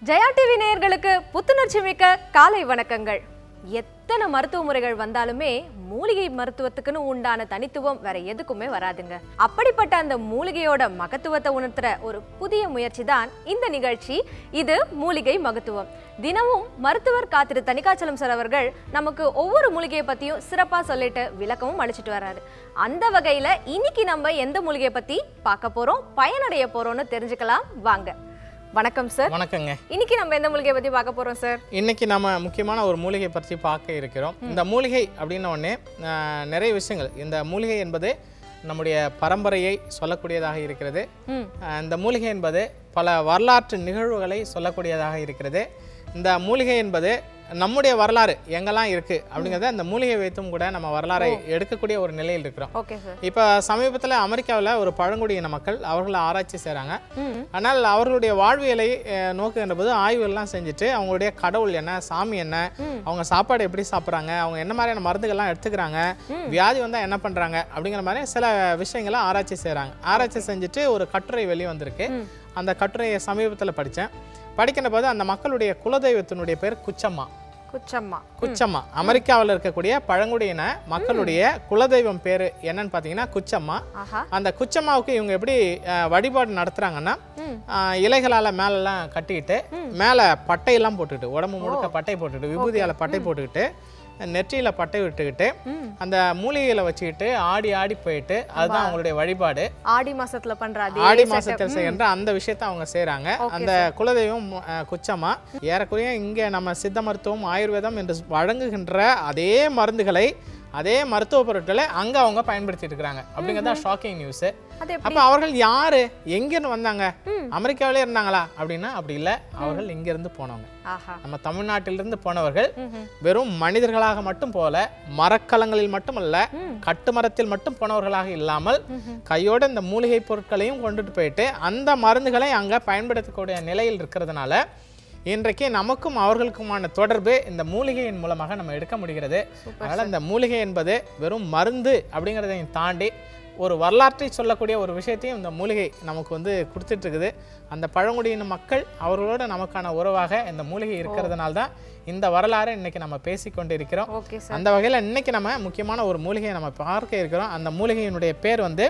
Jaya TV நேயர்களுக்கு புத்துணர்ச்சி மிக்க காலை வணக்கங்கள் எத்தனை மருத்துவ முறைகள் வந்தாலுமே மூலிகை மருத்துவத்துக்குன்னு உண்டான தனித்துவம் வேற எதுக்குமே வராதுங்க அப்படிப்பட்ட அந்த மூலிகையோட மகத்துவத்தை உணர்த்துற ஒரு புதிய முயற்சி தான் இந்த நிகழ்ச்சி இது மூலிகை மகத்துவம் தினமும் மருத்துவர் காத்திரு தனிக்காச்சலம் சார் அவர்கள் நமக்கு ஒவ்வொரு மூலிகையை பத்தியும் சிறப்பா சொல்லிட்டு விளக்கமும் அளிச்சிட்டு வர்றாரு அந்த வகையில இன்னைக்கு நம்ம எந்த மூலிகையை பத்தி பார்க்க போறோம் பயனடைய போறோம்னு தெரிஞ்சுக்கலாம் வாங்க வணக்கம் சார் வணக்கங்க இன்னைக்கு நம்ம எந்த மூலிகையை பத்தி பார்க்க போறோம் சார் இன்னைக்கு நம்ம முக்கியமான ஒரு மூலிகை பற்றி பார்க்க இருக்கிறோம் இந்த மூலிகை அப்படின்ன உடனே ஆஹ், நிறைய விஷயங்கள் இந்த மூலிகை என்பது நம்முடைய பரம்பரையை சொல்லக்கூடியதாக இருக்கிறது ம் ஆஹ், இந்த மூலிகை என்பது பல வரலாற்று நிகழ்வுகளை சொல்லக்கூடியதாக இருக்கிறது இந்த மூலிகை என்பது நம்முடைய வரலாறு எங்கெல்லாம் இருக்குது அப்படிங்கிறத இந்த மூலிகை வைத்தும் கூட நம்ம வரலாறை எடுக்கக்கூடிய ஒரு நிலையில் இருக்கிறோம் ஓகே சார் இப்போ சமீபத்தில் அமெரிக்காவில் ஒரு பழங்குடியின மக்கள் அவர்கள் ஆராய்ச்சி செய்கிறாங்க ம் ஆனால் அவர்களுடைய வாழ்வியலை அஹ், நோக்குகின்ற போது ஆய்வுகள்லாம் செஞ்சுட்டு அவங்களுடைய கடவுள் என்ன சாமி என்ன அவங்க சாப்பாடு எப்படி சாப்பிட்றாங்க அவங்க என்ன மாதிரியான மருந்துகள்லாம் எடுத்துக்கிறாங்க வியாதி வந்தால் என்ன பண்ணுறாங்க அப்படிங்கிற மாதிரி சில விஷயங்களை ஆராய்ச்சி செய்கிறாங்க ஆராய்ச்சி செஞ்சுட்டு ஒரு கட்டுரை வெளியே வந்திருக்கு அந்த கட்டுரையை சமீபத்தில் படித்தேன் படிக்கின்ற போது அந்த மக்களுடைய குலதெய்வத்தினுடைய பேர் குச்சம்மா குச்சம்மா குச்சம்மா அமெரிக்காவில் இருக்கக்கூடிய பழங்குடியின மக்களுடைய குலதெய்வம் பேர் என்னன்னு பார்த்தீங்கன்னா குச்சம்மா ஆஹா அந்த குச்சம்மாவுக்கு இவங்க எப்படி அஹ், வழிபாடு நடத்துறாங்கன்னா ம். அஹ், இலைகளால மேலெல்லாம் கட்டிக்கிட்டு மேலே பட்டையெல்லாம் போட்டுக்கிட்டு உடம்பு முழுக்க பட்டை போட்டுக்கிட்டு விபூதியால பட்டை போட்டுக்கிட்டு நெற்றியில பட்டை விட்டுக்கிட்டு ம் அந்த மூலிகையில வச்சுக்கிட்டு ஆடி ஆடி போயிட்டு அதுதான் அவங்களுடைய வழிபாடு ஆடி மாசத்துல பண்ற அதே ஆடி setup. மாசத்தில் செய்கின்ற அந்த விஷயத்தை அவங்க செய்றாங்க அந்த குலதெய்வம் அஹ், குச்சம்மா ஏறக்குறைய இங்கே நம்ம சித்த மருத்துவம் ஆயுர்வேதம் என்று வழங்குகின்ற அதே மருந்துகளை அதே மருத்துவ பொருட்களை அங்க அவங்க பயன்படுத்திட்டு இருக்கிறாங்க அப்படிங்கிறதா ஷாக்கிங் நியூஸ் அது எப்படி அப்ப அவர்கள் யாரு எங்கிருந்து வந்தாங்க அமெரிக்காவிலே இருந்தாங்களா அப்படின்னா அப்படி இல்லை அவர்கள் இங்கிருந்து போனவங்க ஆஹா நம்ம தமிழ்நாட்டிலிருந்து போனவர்கள் ம்ஹும். வெறும் மனிதர்களாக மட்டும் போல மரக்கலங்களில் மட்டுமல்ல கட்டுமரத்தில் மட்டும் போனவர்களாக இல்லாமல் கையோட இந்த மூலிகை பொருட்களையும் கொண்டுட்டு போயிட்டு அந்த மருந்துகளை அங்க பயன்படுத்தக்கூடிய நிலையில் இருக்கிறதுனால இன்றைக்கு நமக்கும் அவர்களுக்குமான தொடர்பு இந்த மூலிகையின் மூலமாக நம்ம எடுக்க முடிகிறது அதனால இந்த மூலிகை என்பது வெறும் மருந்து அப்படிங்கிறதையும் தாண்டி ஒரு வரலாற்றை சொல்லக்கூடிய ஒரு விஷயத்தையும் இந்த மூலிகை நமக்கு வந்து கொடுத்துட்டு இருக்குது அந்த பழங்குடியின மக்கள் அவர்களோட நமக்கான உறவாக இந்த மூலிகை இருக்கிறதுனால தான் இந்த வரலாறை இன்னைக்கு நம்ம பேசிக்கொண்டு இருக்கிறோம் ஓகே சார் அந்த வகையில் இன்னைக்கு நம்ம முக்கியமான ஒரு மூலிகையை நம்ம பார்க்க இருக்கிறோம் அந்த மூலிகையினுடைய பேர் வந்து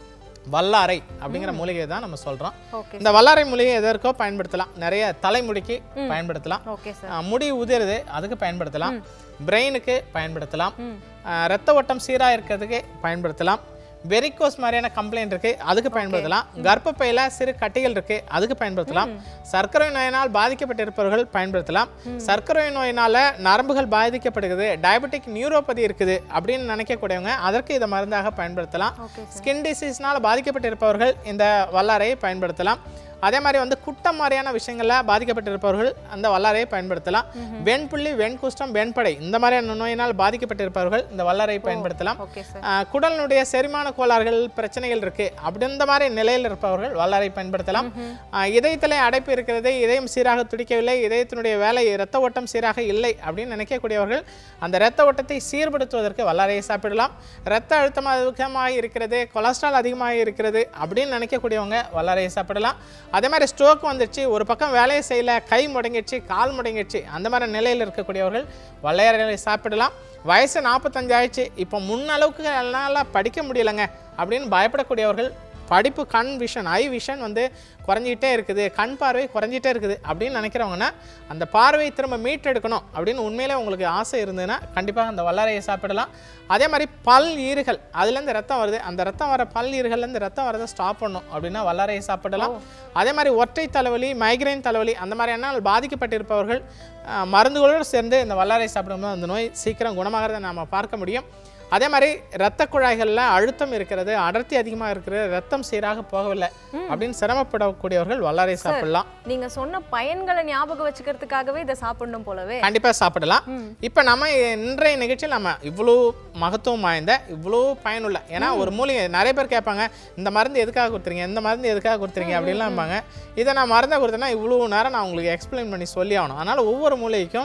வல்லாரை அப்படிங்கிற மூலிகை தான் நம்ம சொல்றோம் ஓகே இந்த வல்லாரை மூலிகை எதற்கோ பயன்படுத்தலாம் நிறைய தலைமுடிக்கு பயன்படுத்தலாம் ஓகே சார் அஹ் முடி உதிருது அதுக்கு பயன்படுத்தலாம் பிரெயினுக்கு பயன்படுத்தலாம் ம். அஹ் ரத்த ஓட்டம் சீராக இருக்கிறதுக்கு பயன்படுத்தலாம் வெரிகோஸ் மாதிரியான கம்ப்ளைண்ட் இருக்கு அதுக்கு பயன்படுத்தலாம் கர்ப்பப்பையில சிறு கட்டிகள் இருக்கு அதுக்கு பயன்படுத்தலாம் சர்க்கரை நோயினால் பாதிக்கப்பட்டிருப்பவர்கள் பயன்படுத்தலாம் சர்க்கரை நோயினால நரம்புகள் பாதிக்கப்படுகிறது டயபெட்டிக் நியூரோபதி இருக்குது அப்படின்னு நினைக்கக்கூடியவங்க அதற்கு இதை மருந்தாக பயன்படுத்தலாம் ஓகே ஸ்கின் டிசீஸ்னால் பாதிக்கப்பட்டிருப்பவர்கள் இந்த வல்லாரையை பயன்படுத்தலாம் அதே மாதிரி வந்து குட்டம் மாதிரியான விஷயங்கள்ல பாதிக்கப்பட்டிருப்பவர்கள் அந்த வல்லாரையை பயன்படுத்தலாம் வெண்புள்ளி வெண்குஷ்டம் வெண்படை இந்த மாதிரியான நோயினால் பாதிக்கப்பட்டிருப்பவர்கள் இந்த வல்லாரையை பயன்படுத்தலாம் ஓகே சார் ஆஹ் குடலினுடைய செரிமான கோளாறுகள் பிரச்சனைகள் இருக்கு அப்படி இந்த மாதிரி நிலையில் இருப்பவர்கள் வல்லாரை பயன்படுத்தலாம் ஆஹ் இதயத்திலே அடைப்பு இருக்கிறது இதயம் சீராக துடிக்கவில்லை இதயத்தினுடைய வேலை இரத்த ஓட்டம் சீராக இல்லை அப்படின்னு நினைக்கக்கூடியவர்கள் அந்த இரத்த ஓட்டத்தை சீர்படுத்துவதற்கு வல்லாரையை சாப்பிடலாம் இரத்த அழுத்தம் அதிகமாக இருக்கிறது கொலஸ்ட்ரால் அதிகமாக இருக்கிறது அப்படின்னு நினைக்கக்கூடியவங்க வல்லாரையை சாப்பிடலாம் அதே மாதிரி ஸ்ட்ரோக் வந்துடுச்சு ஒரு பக்கம் வேலையை செய்யல கை முடங்கிடுச்சு கால் முடங்கிடுச்சு அந்த மாதிரி நிலையில் இருக்கக்கூடியவர்கள் வல்லையர்களை சாப்பிடலாம் வயசு நாற்பத்தஞ்சு ஆயிடுச்சு இப்போ முன்னளவுக்கு என்னால் படிக்க முடியலைங்க அப்படின்னு பயப்படக்கூடியவர்கள் படிப்பு கண் விஷன் ஐ விஷன் வந்து குறைஞ்சிக்கிட்டே இருக்குது கண் பார்வை குறைஞ்சிட்டே இருக்குது அப்படின்னு நினைக்கிறவங்கன்னா அந்த பார்வையை திரும்ப மீட்டெடுக்கணும் அப்படின்னு உண்மையிலே உங்களுக்கு ஆசை இருந்ததுன்னா கண்டிப்பாக அந்த வல்லாரையை சாப்பிடலாம் அதே மாதிரி பல் ஈறுகள் அதுலேருந்து ரத்தம் வருது அந்த ரத்தம் வர பல் ஈறுகள்லேருந்து ரத்தம் வரதை ஸ்டாப் பண்ணணும் அப்படின்னா வல்லாரையை சாப்பிடலாம் அதே மாதிரி ஒற்றை தலைவலி மைக்ரைன் தலைவலி அந்த மாதிரியான பாதிக்கப்பட்டிருப்பவர்கள் அஹ், மருந்துகளோடு சேர்ந்து இந்த வல்லாரை சாப்பிடும்போது அந்த நோய் சீக்கிரம் குணமாகிறத நாம் பார்க்க முடியும் அதே மாதிரி இரத்த குழாய்களில் அழுத்தம் இருக்கிறது அடர்த்தி அதிகமாக இருக்கிறது ரத்தம் சீராக போகவில்லை அப்படின்னு சிரமப்படக்கூடியவர்கள் வல்லாரை சாப்பிடலாம் நீங்க சொன்ன பயன்களை ஞாபகம் வச்சுக்கிறதுக்காகவே இதை சாப்பிடணும் போலவே கண்டிப்பாக சாப்பிடலாம் இப்போ நம்ம இன்றைய நிகழ்ச்சியில் நம்ம இவ்வளோ மகத்துவம் வாய்ந்த இவ்வளோ பயனுள்ள ஏன்னா ஒரு மூலிகை நிறைய பேர் கேட்பாங்க இந்த மருந்து எதுக்காக கொடுத்துறீங்க இந்த மருந்து எதுக்காக கொடுத்துறீங்க அப்படின்லாம்பாங்க இதை நான் மருந்தை கொடுத்தேன்னா இவ்வளோ நேரம் நான் உங்களுக்கு எக்ஸ்பிளைன் பண்ணி சொல்லி ஆகணும் அதனால் ஒவ்வொரு மூலிகைக்கும்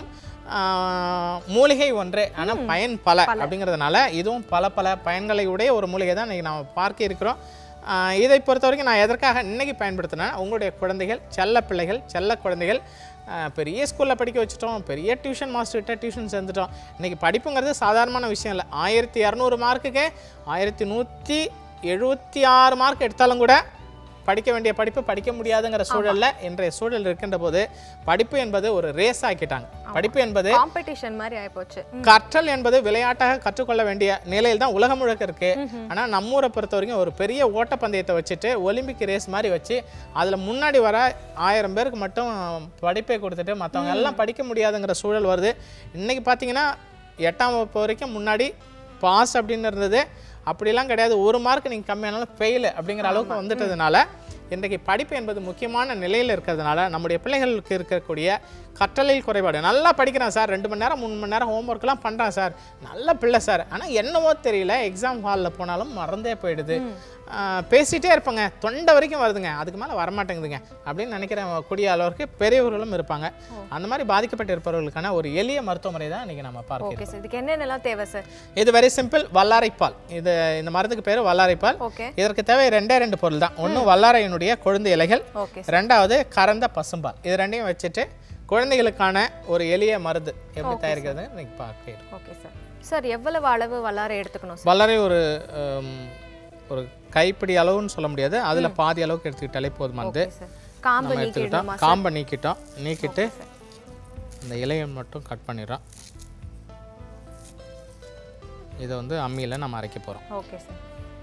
ஆஹ், மூலிகை ஒன்று ஆனால் பயன் பல அப்படிங்கிறதுனால இதுவும் பல பல பயன்களை உடைய ஒரு மூலிகை தான் இன்றைக்கி நாம் பார்க்க இருக்கிறோம் ஆஹ் இதை பொறுத்த வரைக்கும் நான் எதற்காக இன்னைக்கு பயன்படுத்தினேன் உங்களுடைய குழந்தைகள் செல்ல பிள்ளைகள் செல்ல குழந்தைகள் அஹ், பெரிய ஸ்கூலில் படிக்க வச்சுட்டோம் பெரிய டியூஷன் மாஸ்டர்கிட்ட டியூஷன் சேர்ந்துட்டோம் இன்றைக்கி படிப்புங்கிறது சாதாரணமான விஷயம் இல்லை ஆயிரத்தி இரநூறு மார்க்குக்கே ஆயிரத்தி நூற்றி எழுபத்தி ஆறு மார்க் எடுத்தாலும் கூட படிக்க வேண்டிய படிப்பு படிக்க முடியாதுங்கிற சூழல்ல இன்றைய சூழல் இருக்கின்ற போது படிப்பு என்பது ஒரு ரேஸ் ஆக்கிட்டாங்க படிப்பு என்பது காம்படிஷன் மாதிரி ஆயிப்போச்சு ம். கற்றல் என்பது விளையாட்டாக கற்றுக்கொள்ள வேண்டிய நிலையில் தான் உலகம் முழுக்க இருக்கு ஆனா நம்ம ஊரை பொறுத்த வரைக்கும் ஒரு பெரிய ஓட்டப்பந்தயத்தை வச்சுட்டு ஒலிம்பிக் ரேஸ் மாதிரி வச்சு அதுல முன்னாடி வர ஆயிரம் பேருக்கு மட்டும் படிப்பை கொடுத்துட்டு மற்றவங்க எல்லாம் படிக்க முடியாதுங்கிற சூழல் வருது இன்னைக்கு பார்த்தீங்கன்னா எட்டாம் வகுப்பு வரைக்கும் முன்னாடி பாஸ் அப்படின்னு இருந்தது அப்படிலாம் கிடையாது ஒரு மார்க் நீங்கள் கம்மியானாலும் ஃபெயில் அப்படிங்கிற அளவுக்கு வந்துட்டதுனால இன்றைக்கு படிப்பு என்பது முக்கியமான நிலையில் இருக்கிறதுனால நம்முடைய பிள்ளைகளுக்கு இருக்கக்கூடிய கற்றலில் குறைபாடு நல்லா படிக்கிறான் சார் ரெண்டு மணி நேரம் மூணு மணி நேரம் ஹோம்ஒர்க்லாம் பண்ணுறான் சார் நல்ல பிள்ளை சார் ஆனால் என்னவோ தெரியல எக்ஸாம் ஹாலில் போனாலும் மறந்தே போயிடுது ஆஹ் பேசிட்டே இருப்பாங்க தொண்டை வரைக்கும் வருதுங்க அதுக்கு மேலே வரமாட்டேங்குதுங்க அப்படின்னு நினைக்கிற கூடிய அளவுக்கு பெரியவர்களும் இருப்பாங்க அந்த மாதிரி பாதிக்கப்பட்டு இருப்பவர்களுக்கான ஒரு எளிய மருத்துவ முறை தான் இன்றைக்கி நம்ம பார்க்கிறோம் ஓகே சார் இதுக்கு என்னென்னலாம் தேவை சார் இது வெரி சிம்பிள் வல்லாரைப்பால் இது இந்த மருந்துக்கு பேர் வல்லாரைப்பால் ஓகே இதற்கு தேவை ரெண்டே ரெண்டு பொருள் தான் ஒன்று வல்லாரையினுடைய கொழுந்து இலைகள் ஓகே ரெண்டாவது கறந்த பசும்பால் இது ரெண்டையும் வச்சுட்டு குழந்தைகளுக்கான ஒரு எளிய மருந்து எப்படி தயாரிக்கிறது இன்னைக்கு பார்க்கிறோம் ஓகே சார் சார் எவ்வளவு அளவு வல்லாரை எடுத்துக்கணும் சார் வல்லாரை ஒரு ஹம், ஒரு கைப்பிடி அளவுன்னு சொல்ல முடியாது அதில் பாதி அளவுக்கு எடுத்துக்கிட்டாலே போதுமானது ஓகே சார் காம்பு நம்ம நீக்கிடணுமா எடுத்துக்கிட்டோம் காம்பை நீக்கிட்டோம் நீக்கிட்டு இந்த இலையை மட்டும் கட் பண்ணிடுறோம் இதை வந்து அம்மியில் நம்ம அரைக்க போகிறோம் ஓகே சார்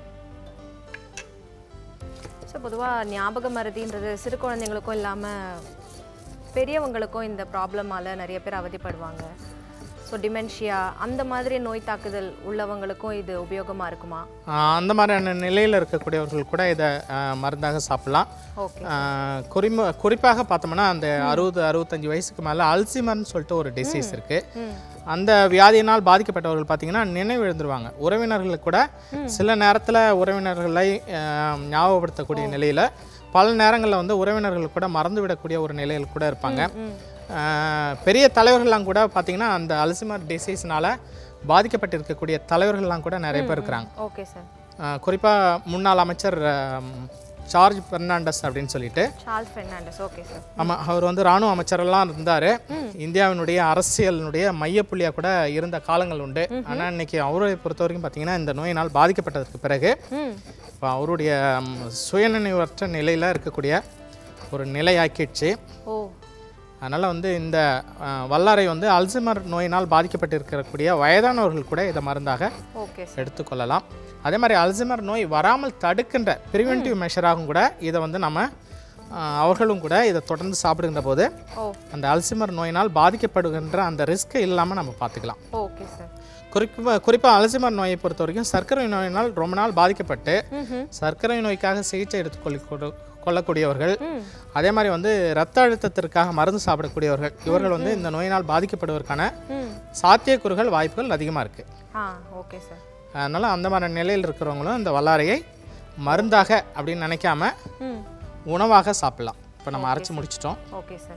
ஸோ பொதுவாக ஞாபக மறதின்றது சிறு குழந்தைங்களுக்கும் இல்லாமல் பெரியவங்களுக்கும் இந்த ப்ராப்ளமால நிறைய பேர் அவதிப்படுவாங்க ஸோ டிமென்ஷியா அந்த மாதிரி நோய் தாக்குதல் உள்ளவங்களுக்கும் இது உபயோகமாக இருக்குமா ஆஹ் அந்த மாதிரியான நிலையில் இருக்கக்கூடியவர்கள் கூட இதை ஆஹ், மருந்தாக சாப்பிடலாம் ஓகே ஆஹ், குறிம குறிப்பாக பார்த்தோம்னா அந்த அறுபது அறுபத்தஞ்சு வயசுக்கு மேலே அல்சிமர்னு சொல்லிட்டு ஒரு டிசீஸ் இருக்குது ம் அந்த வியாதியினால் பாதிக்கப்பட்டவர்கள் பார்த்தீங்கன்னா நினைவு எழுந்துருவாங்க உறவினர்களுக்கு கூட சில நேரத்தில் உறவினர்களை ஆஹ், ஞாபகப்படுத்தக்கூடிய நிலையில் பல நேரங்களில் வந்து உறவினர்கள் கூட மறந்து விடக்கூடிய ஒரு நிலையில் கூட இருப்பாங்க ம் ஆஹ், பெரிய தலைவர்கள்லாம் கூட பார்த்தீங்கன்னா அந்த அல்சிமர் டிசீஸ்னால பாதிக்கப்பட்டு இருக்கக்கூடிய தலைவர்கள்லாம் கூட நிறைய பேர் இருக்கிறாங்க ஓகே சார் குறிப்பாக முன்னாள் அமைச்சர் ஆம், ஜார்ஜ் பெர்னாண்டஸ் அப்படின்னு சொல்லிட்டு சார்ல்ஸ் ஃபெர்னாண்டஸ் ஓகே சார் ஆமாம் அவர் வந்து இராணுவ அமைச்சரெல்லாம் இருந்தார் இந்தியாவினுடைய அரசியலினுடைய மையப்புள்ளியாக கூட இருந்த காலங்கள் உண்டு ஆனால் இன்னைக்கு அவரை பொறுத்த வரைக்கும் பார்த்தீங்கன்னா இந்த நோயினால் பாதிக்கப்பட்டதற்கு பிறகு ம் இப்போ அவருடைய ம், சுயநினைவற்ற நிலையில் இருக்கக்கூடிய ஒரு நிலையாக்கிடுச்சு ஓ அதனால் வந்து இந்த ஆ, வல்லாரை வந்து அல்சைமர் நோயினால் பாதிக்கப்பட்டு இருக்கக்கூடிய வயதானவர்கள் கூட இதை மருந்தாக ஓகே சார் எடுத்துக்கொள்ளலாம் அதே மாதிரி அல்சைமர் நோய் வராமல் தடுக்கின்ற ப்ரிவென்டிவ் மெஷராகவும் கூட இதை வந்து நம்ம ஆ, அவர்களும் கூட இதை தொடர்ந்து சாப்பிடுகின்ற போது ஓ அந்த அல்சைமர் நோயினால் பாதிக்கப்படுகின்ற அந்த ரிஸ்க்கை இல்லாமல் நம்ம பார்த்துக்கலாம் ஓகே சார் குறிப்பாக குறிப்பாக அல்சைமர் நோயை பொறுத்த வரைக்கும் சர்க்கரை நோயினால் ரொம்ப நாள் பாதிக்கப்பட்டு ம் சர்க்கரை நோய்க்காக சிகிச்சை எடுத்துக்கொள்ள கொள்ளக்கூடியவர்கள் ம் அதே மாதிரி வந்து இரத்த அழுத்தத்திற்காக மருந்து சாப்பிடக்கூடியவர்கள் இவர்கள் வந்து இந்த நோயினால் பாதிக்கப்படுவதற்கான ம் சாத்தியக்கூறுகள் வாய்ப்புகள் அதிகமாக இருக்குது ஆ ஓகே சார் அதனால் அந்த மாதிரி நிலையில் இருக்கிறவங்களும் இந்த வல்லாரையை மருந்தாக அப்படின்னு நினைக்காம ம் உணவாக சாப்பிடலாம் இப்போ நம்ம அரைச்சி முடிச்சிட்டோம் ஓகே சார்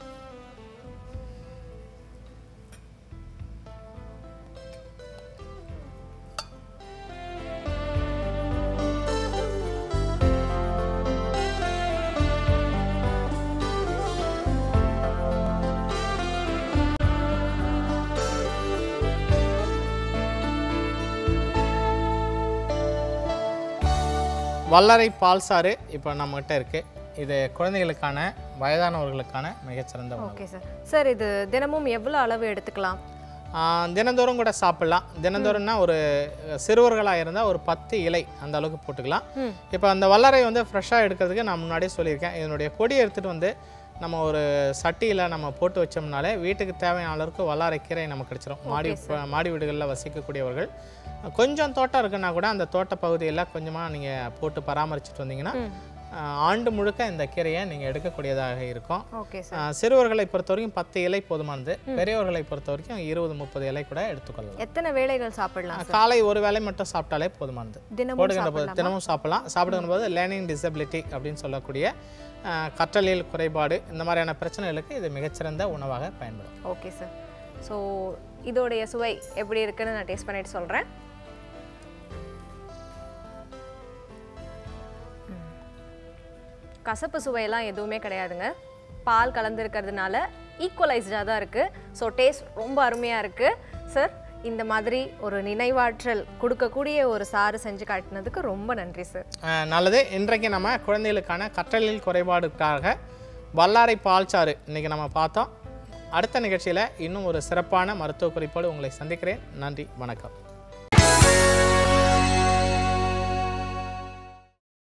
வல்லரை பால் சாறு இப்போ நம்மகிட்ட இருக்குது இது குழந்தைகளுக்கான வயதானவர்களுக்கான மிகச்சிறந்த உணவு ஓகே சார் சார் இது தினமும் எவ்வளோ அளவு எடுத்துக்கலாம் ஆஹ் தினந்தோறும் கூட சாப்பிடலாம் தினந்தோறும்னா ஒரு சிறுவர்களாக இருந்தால் ஒரு பத்து இலை அந்த அளவுக்கு போட்டுக்கலாம் ம் இப்போ அந்த வல்லரை வந்து ஃப்ரெஷ்ஷாக எடுக்கிறதுக்கு நான் முன்னாடியே சொல்லியிருக்கேன் இதனுடைய கொடியை எடுத்துகிட்டு வந்து நம்ம ஒரு சட்டியில் நம்ம போட்டு வச்சோம்னாலே வீட்டுக்கு தேவையான அளவுக்கு வல்லாரை கீரை நமக்கு கிடைச்சிரும் மாடி மாடி வீடுகளில் வசிக்கக்கூடியவர்கள் கொஞ்சம் தோட்டம் இருக்குன்னா கூட அந்த தோட்ட பகுதியில் கொஞ்சமாக நீங்கள் போட்டு பராமரிச்சுட்டு வந்தீங்கன்னா ம் ஆஹ் ஆண்டு முழுக்க இந்த கீரையை நீங்கள் எடுக்கக்கூடியதாக இருக்கும் ஓகே சார் ஆஹ் சிறுவர்களை பொறுத்த வரைக்கும் பத்து இலை போதுமானது பெரியவர்களை பொறுத்த வரைக்கும் இருபது முப்பது இலை கூட எடுத்துக்கொள்ளலாம் எத்தனை வேளைகள் சாப்பிடலாம் சார் காலை ஒரு வேளை மட்டும் சாப்பிட்டாலே போதுமானது தினமும் போடுகின்ற போது சாப்பிடலாமா தினமும் சாப்பிடலாம் சாப்பிடுகிற போது லேர்னிங் டிசபிலிட்டி அப்படின்னு சொல்லக்கூடிய ஆஹ், கற்றலியல் குறைபாடு இந்த மாதிரியான பிரச்சனைகளுக்கு இது மிகச்சிறந்த உணவாக பயன்படும் ஓகே சார் ஸோ இதோடைய சுவை எப்படி இருக்குன்னு நான் டேஸ்ட் பண்ணிட்டு சொல்கிறேன் கசப்பு சுவையெல்லாம் எதுவுமே கிடையாதுங்க பால் கலந்துருக்கிறதுனால ஈக்குவலைஸ்டாக தான் இருக்குது ஸோ டேஸ்ட் ரொம்ப அருமையாக இருக்குது சார் இந்த மாதிரி ஒரு நினைவாற்றல் கொடுக்கக்கூடிய ஒரு சாறு செஞ்சு காட்டினதுக்கு ரொம்ப நன்றி சார் அஹ் நல்லது இன்றைக்கு நம்ம குழந்தைகளுக்கான கற்றலில் குறைபாடுக்காக வல்லாரை பால்சாறு இன்னைக்கு நம்ம பார்த்தோம் அடுத்த நிகழ்ச்சியில் இன்னும் ஒரு சிறப்பான மருத்துவ குறிப்போடு உங்களை சந்திக்கிறேன் நன்றி வணக்கம்